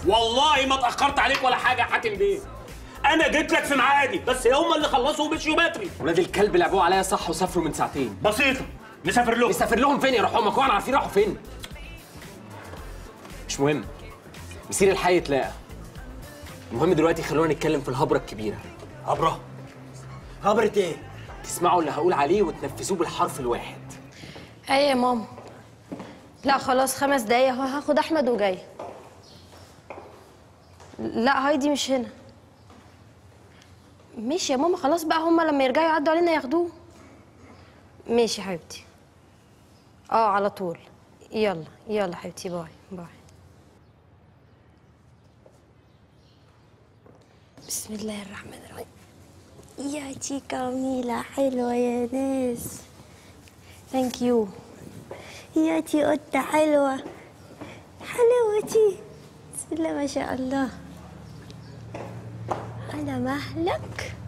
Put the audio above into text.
والله ما اتاخرت عليك ولا حاجه يا حاتم بيه انا جيت لك في ميعادي بس هم اللي خلصوا ومشيوا بدري ولاد الكلب لعبوه عليا صح وسافروا من ساعتين بسيطه نسافر لهم نسافر لهم فين يروحوا هم كمان عارفين راحوا فين مش مهم مسير الحي يتلاقى المهم دلوقتي خلونا نتكلم في الهبره الكبيره هبره هبره ايه تسمعوا اللي هقول عليه وتنفذوه بالحرف الواحد ايه يا ماما لا خلاص خمس دقايق اهو هاخد احمد وجاي لا هايدي مش هنا ماشي يا ماما خلاص بقى هما لما يرجعوا يعدوا علينا ياخدوه ماشي يا حبيبتي اه على طول يلا يلا حبيبتي باي باي بسم الله الرحمن الرحيم يا تي كاميلة حلوة يا ناس ثانك يو يا تي قطة حلوة حلاوتي بسم الله ما شاء الله على مهلك